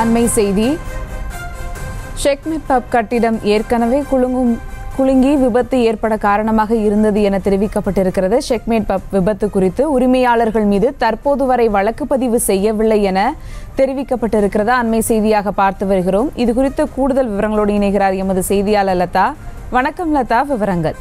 அண்மை செய்தி ஷெக்மெட் பப் கட்டிடம் ஏற்கனவே குலுங்கும் குலுங்கி விபத்து ஏற்பட காரணமாக இருந்தது என தெரிவிக்கப்பட்டிருக்கிறது ஷெக்மேட் பப் விபத்து குறித்து உரிமையாளர்கள் மீது தற்போது வரை வழக்கு பதிவு செய்யவில்லை என தெரிவிக்கப்பட்டிருக்கிறது அண்மை செய்தியாக பார்த்து வருகிறோம் இது குறித்து கூடுதல் விவரங்களோடு இணைகிறார் எமது செய்தியாளர் லதா வணக்கம் லதா விவரங்கள்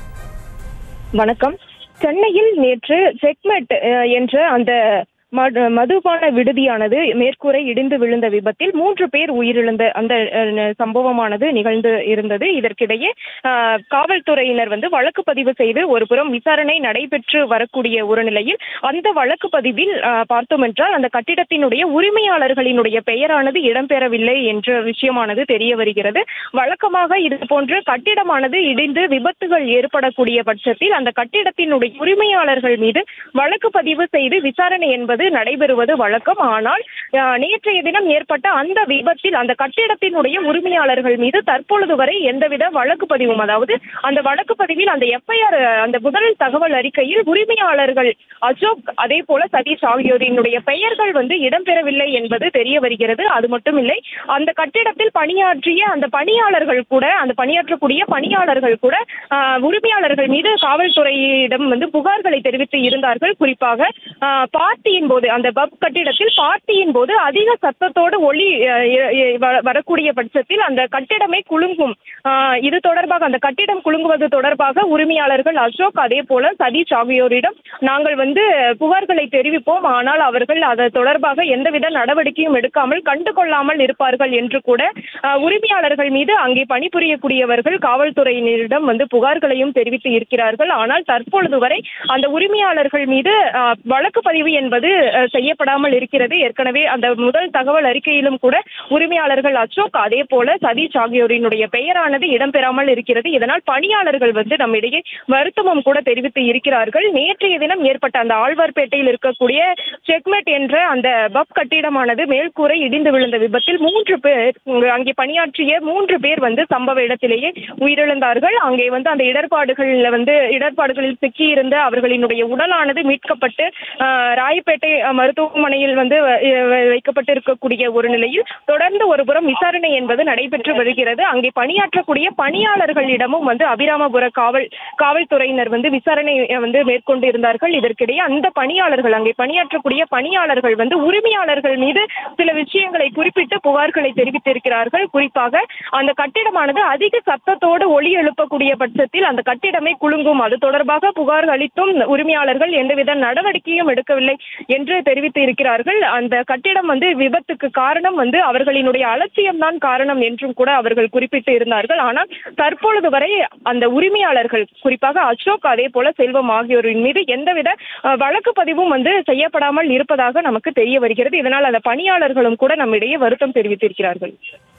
வணக்கம் சென்னையில் நேற்று செக்மெட் அஹ், என்ற அந்த மது- மதுபான விடுதியானது மேற்கூரை இடிந்து விழுந்த விபத்தில் மூன்று பேர் உயிரிழந்த அந்த அஹ், சம்பவமானது நிகழ்ந்து இருந்தது இதற்கிடையே அஹ், காவல்துறையினர் வந்து வழக்கு பதிவு செய்து ஒரு புறம் விசாரணை நடைபெற்று வரக்கூடிய ஒரு நிலையில் அந்த வழக்கு பதிவில் அஹ், பார்த்தோம் என்றால் அந்த கட்டிடத்தினுடைய உரிமையாளர்களினுடைய பெயரானது இடம்பெறவில்லை என்ற விஷயமானது தெரிய வருகிறது வழக்கமாக இது போன்று கட்டிடமானது இடிந்து விபத்துகள் ஏற்படக்கூடிய பட்சத்தில் அந்த கட்டிடத்தினுடைய உரிமையாளர்கள் மீது வழக்கு பதிவு செய்து விசாரணை என்பது நடைபெறுவது வழக்கம் ஆனால் அஹ், நேற்றைய தினம் ஏற்பட்ட அந்த விபத்தில் அந்த கட்டிடத்தினுடைய உரிமையாளர்கள் மீது தற்பொழுது வரை எந்தவித வழக்கு பதிவும் அதாவது அந்த வழக்கு பதிவில் அந்த எஃப்ஐஆர் அந்த முதல் தகவல் அறிக்கையில் உரிமையாளர்கள் அசோக் அதே போல சதீஷ் ஆகியோரினுடைய பெயர்கள் வந்து இடம்பெறவில்லை என்பது தெரிய வருகிறது அது மட்டும் இல்லை அந்த கட்டிடத்தில் பணியாற்றிய அந்த பணியாளர்கள் கூட அந்த பணியாற்றக்கூடிய பணியாளர்கள் கூட ஆஹ், உரிமையாளர்கள் மீது காவல்துறையிடம் வந்து புகார்களை தெரிவித்து இருந்தார்கள் குறிப்பாக ஆஹ், பார்ட்டியின் போது அந்த பப் கட்டிடத்தில் பார்ட்டியின் போது அதிக சத்தத்தோடு ஒளி ஆஹ், எ- எ- வ- வரக்கூடிய பட்சத்தில் அந்த கட்டிடமே குலுங்கும் ஆஹ், இது தொடர்பாக அந்த கட்டிடம் குலுங்குவது தொடர்பாக உரிமையாளர்கள் அசோக் அதே போல சதீஷ் ஆகியோரிடம் நாங்கள் வந்து புகார்களை தெரிவிப்போம் ஆனால் அவர்கள் அது தொடர்பாக எந்தவித நடவடிக்கையும் எடுக்காமல் கண்டுகொள்ளாமல் இருப்பார்கள் என்று கூட ஆஹ், உரிமையாளர்கள் மீது அங்கே பணிபுரியக்கூடியவர்கள் காவல்துறையினரிடம் வந்து புகார்களையும் தெரிவித்து இருக்கிறார்கள் ஆனால் தற்பொழுது வரை அந்த உரிமையாளர்கள் மீது ஆஹ், வழக்கு பதிவு என்பது ஆஹ், செய்யப்படாமல் இருக்கிறது ஏற்கனவே அந்த முதல் தகவல் அறிக்கையிலும் கூட உரிமையாளர்கள் அசோக் அதே போல சதீஷ் ஆகியோரினுடைய பெயரானது இடம்பெறாமல் இருக்கிறது இதனால் பணியாளர்கள் வந்து நம்மிடையே வருத்தமும் கூட தெரிவித்து இருக்கிறார்கள் நேற்றைய தினம் ஏற்பட்ட அந்த ஆழ்வார்பேட்டையில் இருக்கக்கூடிய செக்மெட் என்ற அந்த பப் கட்டிடமானது மேல்கூரை இடிந்து விழுந்த விபத்தில் மூன்று பேர் இங்கு அங்கே பணியாற்றிய மூன்று பேர் வந்து சம்பவ இடத்திலேயே உயிரிழந்தார்கள் அங்கே வந்து அந்த இடர்பாடுகளில் வந்து இடர்பாடுகளில் சிக்கியிருந்த அவர்களினுடைய உடலானது மீட்கப்பட்டு ஆஹ், ராயப்பேட்டை அஹ், மருத்துவமனையில் வந்து வ- வ- வைக்கப்பட்டிருக்கக்கூடிய ஒரு நிலையில் தொடர்ந்து ஒருபுறம் விசாரணை என்பது நடைபெற்று வருகிறது அங்கே பணியாற்றக்கூடிய பணியாளர்களிடமும் வந்து அபிராமபுர காவல் காவல்துறையினர் வந்து விசாரணை அஹ், வந்து மேற்கொண்டு இருந்தார்கள் இதற்கிடையே அந்த பணியாளர்கள் அங்கே பணியாற்றக்கூடிய பணியாளர்கள் வந்து உரிமையாளர்கள் மீது சில விஷயங்களை குறிப்பிட்டு புகார்களை தெரிவித்திருக்கிறார்கள் குறிப்பாக அந்த கட்டிடமானது அதிக சத்தத்தோடு ஒலி எழுப்பக்கூடிய பட்சத்தில் அந்த கட்டிடமே குலுங்கும் அது தொடர்பாக புகார் அளித்தும் உரிமையாளர்கள் எந்தவித நடவடிக்கையும் எடுக்கவில்லை என்று தெரிவித்து இருக்கிறார்கள் அந்த கட்டிடம் வந்து விபத்துக்கு காரணம் வந்து அவர்களினுடைய அலட்சியம்தான் காரணம் என்றும் கூட அவர்கள் குறிப்பிட்டு இருந்தார்கள் ஆனால் தற்பொழுது வரை அந்த உரிமையாளர்கள் குறிப்பாக அசோக் அதே போல செல்வம் ஆகியோரின் மீது எந்தவித அஹ், வழக்கு பதிவும் வந்து செய்யப்படாமல் இருப்பதாக நமக்கு தெரிய வருகிறது இதனால் அந்த பணியாளர்களும் கூட நம்மிடையே வருத்தம் தெரிவித்திருக்கிறார்கள்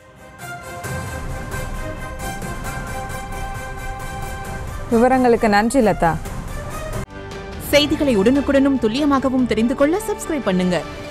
விவரங்களுக்கு நன்றி லதா செய்திகளை உடனுக்குடனும் துல்லியமாகவும் தெரிந்து கொள்ள சப்ஸ்கிரைப் பண்ணுங்க